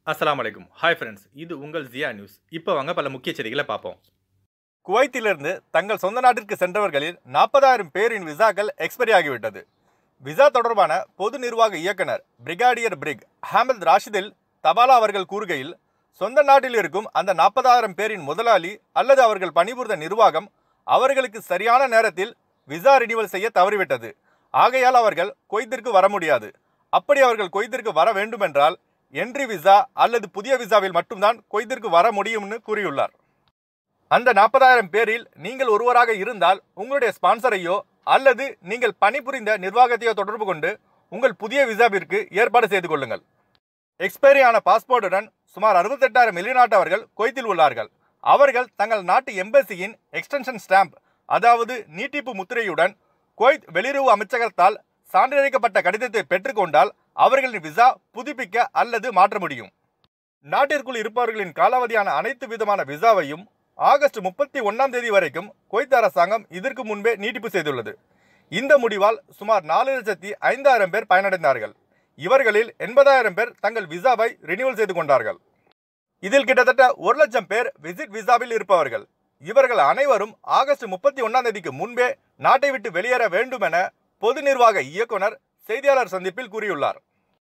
அஸ்ஸலாமு அலைக்கும் hi friends இது உங்கள் ஜியா நியூஸ் இப்போ வாங்க பல முக்கிய செய்திகளை பார்ப்போம் குவைத்திலிருந்து தங்கள் சொந்த நாட்டிற்கு சென்றவர்களில் நாற்பதாயிரம் பேரின் விசாக்கள் எக்ஸ்பைரி ஆகிவிட்டது விசா தொடர்பான பொது நிர்வாக இயக்குனர் பிரிகாடியர் பிரிக் ஹாமத் ராஷிதில் தபாலா அவர்கள் கூறுகையில் சொந்த நாட்டில் இருக்கும் அந்த நாற்பதாயிரம் பேரின் முதலாளி அல்லது அவர்கள் பணிபுரிந்த நிர்வாகம் அவர்களுக்கு சரியான நேரத்தில் விசா ரினிவல் செய்ய தவறிவிட்டது ஆகையால் அவர்கள் கொய்திற்கு வர முடியாது அப்படி அவர்கள் கொய்திற்கு வர வேண்டுமென்றால் என்ட்ரி விசா அல்லது புதிய விசாவில் மட்டும்தான் கொய்திற்கு வர முடியும்னு கூறியுள்ளார் அந்த நாற்பதாயிரம் பேரில் நீங்கள் ஒருவராக இருந்தால் உங்களுடைய ஸ்பான்சரையோ அல்லது நீங்கள் பணிபுரிந்த நிர்வாகத்தையோ தொடர்பு கொண்டு உங்கள் புதிய விசாவிற்கு ஏற்பாடு செய்து கொள்ளுங்கள் எக்ஸ்பைரி ஆன பாஸ்போர்ட்டுடன் சுமார் அறுபத்தெட்டாயிரம் வெளிநாட்டவர்கள் கொய்த்தில் உள்ளார்கள் அவர்கள் தங்கள் நாட்டு எம்பசியின் எக்ஸ்டென்ஷன் ஸ்டாம்ப் அதாவது நீட்டிப்பு முத்திரையுடன் குவைத் வெளியுறவு அமைச்சகத்தால் சான்றளிக்கப்பட்ட கடிதத்தை பெற்றுக்கொண்டால் அவர்களின் விசா புதுப்பிக்க அல்லது மாற்ற முடியும் நாட்டிற்குள் இருப்பவர்களின் காலாவதியான அனைத்து விதமான விசாவையும் ஆகஸ்ட் முப்பத்தி ஒன்றாம் தேதி வரைக்கும் குவைத் அரசாங்கம் இதற்கு முன்பே நீட்டிப்பு செய்துள்ளது இந்த முடிவால் சுமார் நாலு லட்சத்தி ஐந்தாயிரம் பேர் பயனடைந்தார்கள் இவர்களில் எண்பதாயிரம் பேர் தங்கள் விசாவை ரினியூவல் செய்து கொண்டார்கள் இதில் கிட்டத்தட்ட ஒரு லட்சம் பேர் விசிட் விசாவில் இருப்பவர்கள் இவர்கள் அனைவரும் ஆகஸ்ட் முப்பத்தி ஒன்றாம் தேதிக்கு முன்பே நாட்டை விட்டு வெளியேற வேண்டும் என பொது நிர்வாக இயக்குனர் செய்தியாளர் சந்திப்பில் கூறியுள்ளார்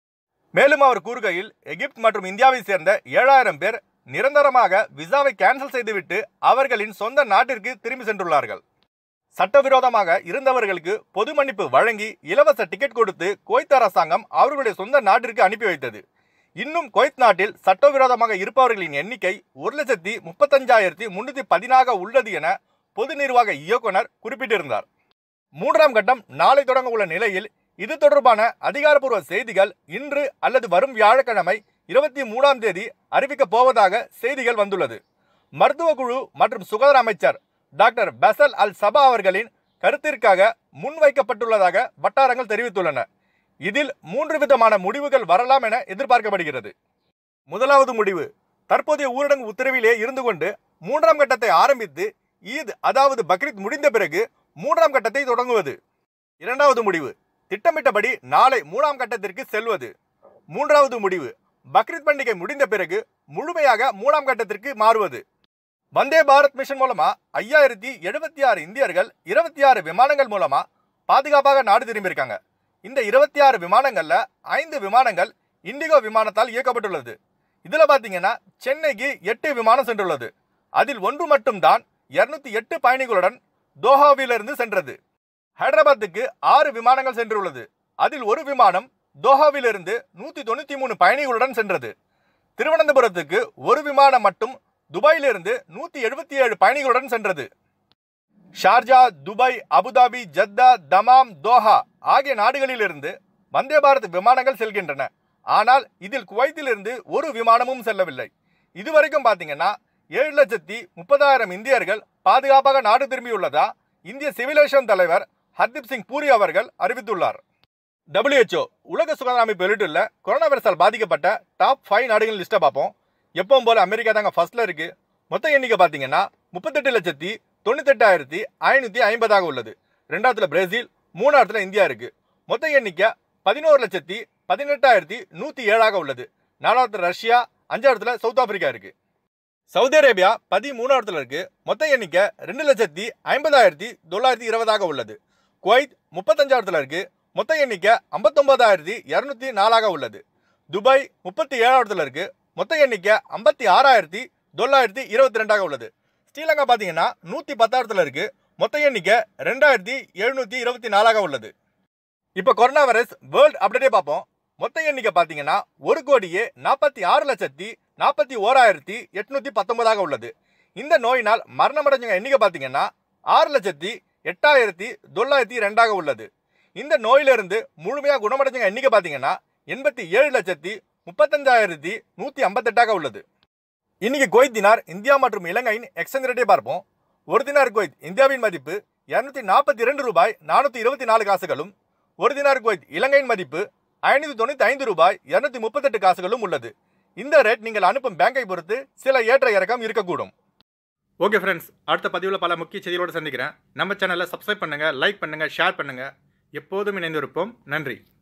மேலும் அவர் கூறுகையில் எகிப்து மற்றும் இந்தியாவை சேர்ந்த ஏழாயிரம் பேர் நிரந்தரமாக விசாவை கேன்சல் செய்துவிட்டு அவர்களின் சொந்த நாட்டிற்கு திரும்பி சென்றுள்ளார்கள் சட்டவிரோதமாக இருந்தவர்களுக்கு பொது மன்னிப்பு வழங்கி இலவச டிக்கெட் கொடுத்து குவைத் அரசாங்கம் அவர்களுடைய சொந்த நாட்டிற்கு அனுப்பி வைத்தது இன்னும் குவைத் நாட்டில் சட்டவிரோதமாக இருப்பவர்களின் எண்ணிக்கை ஒரு லட்சத்தி முப்பத்தஞ்சாயிரத்தி முன்னூத்தி பதினாக உள்ளது என பொது நிர்வாக இயக்குனர் குறிப்பிட்டிருந்தார் மூன்றாம் கட்டம் நாளை தொடங்க உள்ள நிலையில் இது தொடர்பான அதிகாரப்பூர்வ செய்திகள் இன்று அல்லது வரும் வியாழக்கிழமை இருபத்தி மூணாம் தேதி அறிவிக்கப் போவதாக செய்திகள் வந்துள்ளது மருத்துவ குழு மற்றும் சுகாதார அமைச்சர் டாக்டர் பெசல் அல் சபா அவர்களின் கருத்திற்காக முன்வைக்கப்பட்டுள்ளதாக வட்டாரங்கள் தெரிவித்துள்ளன இதில் மூன்று விதமான முடிவுகள் வரலாம் என எதிர்பார்க்கப்படுகிறது முதலாவது முடிவு தற்போதைய ஊரடங்கு உத்தரவிலே இருந்து கொண்டு மூன்றாம் கட்டத்தை ஆரம்பித்து ஈத் அதாவது பக்ரீத் முடிந்த பிறகு மூன்றாம் கட்டத்தை தொடங்குவது இரண்டாவது முடிவு திட்டமிட்டபடி நாளை மூணாம் கட்டத்திற்கு செல்வது மூன்றாவது முடிவு பக்ரீத் பண்டிகை முடிந்த பிறகு முழுமையாக மூணாம் கட்டத்திற்கு மாறுவது வந்தே பாரத் மிஷன் மூலமா ஐயாயிரத்தி எழுபத்தி ஆறு இந்தியர்கள் இருபத்தி ஆறு விமானங்கள் மூலமா பாதுகாப்பாக நாடு திரும்பியிருக்காங்க இந்த இருபத்தி ஆறு விமானங்கள்ல ஐந்து விமானங்கள் இண்டிகோ விமானத்தால் இயக்கப்பட்டுள்ளது இதுல பாத்தீங்கன்னா சென்னைக்கு எட்டு விமானம் சென்றுள்ளது அதில் ஒன்று மட்டும்தான் இருநூத்தி எட்டு பயணிகளுடன் தோஹாவிலிருந்து சென்றது ஹைதராபாத்துக்கு ஆறு விமானங்கள் சென்றுள்ளது அதில் ஒரு விமானம் தோஹாவிலிருந்து நூத்தி தொண்ணூத்தி மூணு பயணிகளுடன் சென்றது திருவனந்தபுரத்துக்கு ஒரு விமானம் மட்டும் துபாயிலிருந்து நூத்தி எழுபத்தி ஏழு பயணிகளுடன் சென்றது Sharjah Dubai Abu Dhabi Jeddah Dammam Doha ஆகிய நாடுகளிலிருந்து வந்தே பாரத் விமானங்கள் செல்கின்றன ஆனால் இதில் குவைத்திலிருந்து ஒரு விமானமும் செல்லவில்லை இதுவரைக்கும் பார்த்தீங்கன்னா ஏழு லட்சத்தி முப்பதாயிரம் இந்தியர்கள் பாதுகாப்பாக நாடு திரும்பியுள்ளதா இந்திய சிவிலேஷன் தலைவர் ஹர்தீப் சிங் பூரி அவர்கள் அறிவித்துள்ளார் WHO உலக சுகாதார அமைப்பு வெளியிட்டுள்ள கொரோனா வைரஸால் பாதிக்கப்பட்ட டாப் ஃபைவ் நாடுகள் லிஸ்ட்டை பார்ப்போம் எப்பவும் போல அமெரிக்கா தாங்க ஃபர்ஸ்ட்ல இருக்கு மொத்த எண்ணிக்கை பார்த்தீங்கன்னா முப்பத்தெட்டு லட்சத்தி தொண்ணூத்தெட்டாயிரத்தி ஐநூற்றி ஐம்பதாக உள்ளது ரெண்டாவதுல பிரேசில் மூணாவதுல இந்தியா இருக்கு மொத்த எண்ணிக்கை பதினோரு லட்சத்தி பதினெட்டாயிரத்தி நூற்றி ஏழாக உள்ளது நாலாவது ரஷ்யா அஞ்சாவதுல சவுத் ஆப்பிரிக்கா இருக்கு சவுதி அரேபியா பதிமூணாவதுல இருக்கு மொத்த எண்ணிக்கை ரெண்டு லட்சத்தி ஐம்பதாயிரத்தி தொள்ளாயிரத்தி இருபதாக உள்ளது குவைத் முப்பத்தஞ்சாவதுல இருக்கு மொத்த எண்ணிக்கை ஐம்பத்தொன்பதாயிரத்தி இரநூத்தி நாலாக உள்ளது துபாய் முப்பத்தி ஏழாவதுல இருக்கு மொத்த எண்ணிக்கை ஐம்பத்தி ஆறாயிரத்தி தொள்ளாயிரத்தி இருபத்தி ரெண்டாக உள்ளது ஸ்ரீலங்கா பார்த்தீங்கன்னா நூற்றி பத்தாயிரத்துல இருக்கு மொத்த எண்ணிக்கை ரெண்டாயிரத்தி எழுநூற்றி இருபத்தி நாலாக உள்ளது இப்போ கொரோனா வைரஸ் வேர்ல்டு அப்டேட்டே பார்ப்போம் மொத்த எண்ணிக்கை பார்த்தீங்கன்னா ஒரு கோடியே நாற்பத்தி ஆறு லட்சத்தி நாற்பத்தி ஓராயிரத்தி எட்நூத்தி பத்தொன்பதாக உள்ளது இந்த நோயினால் மரணமடைஞ்சவங்க எண்ணிக்கை பார்த்தீங்கன்னா ஆறு லட்சத்தி எட்டாயிரத்தி தொள்ளாயிரத்தி ரெண்டாக உள்ளது இந்த நோயிலிருந்து முழுமையாக குணமடைஞ்சவங்க எண்ணிக்கை பார்த்தீங்கன்னா எண்பத்தி ஏழு லட்சத்தி முப்பத்தஞ்சாயிரத்தி நூற்றி ஐம்பத்தெட்டாக உள்ளது இன்னைக்கு குவைத் தினார் இந்தியா மற்றும் இலங்கையின் எக்ஸ்சேஞ்ச் ரேட்டை பார்ப்போம் ஒரு தினார் குவைத் இந்தியாவின் மதிப்பு இருநூத்தி நாற்பத்தி இரண்டு ரூபாய் நானூற்றி இருபத்தி நாலு காசுகளும் ஒரு தினார் குவைத் இலங்கையின் மதிப்பு ஐநூற்றி தொண்ணூற்றி ஐந்து ரூபாய் இருநூத்தி முப்பத்தெட்டு காசுகளும் உள்ளது இந்த ரேட் நீங்கள் அனுப்பும் பேங்கை பொறுத்து சில ஏற்ற இறக்கம் இருக்கக்கூடும் ஓகே ஃப்ரெண்ட்ஸ் அடுத்த பதிவில் பல முக்கிய செய்திகளோடு சந்திக்கிறேன் நம்ம சேனலை சப்ஸ்கிரைப் பண்ணுங்கள் லைக் பண்ணுங்கள் ஷேர் பண்ணுங்கள் எப்போதும் இணைந்திருப்போம் நன்றி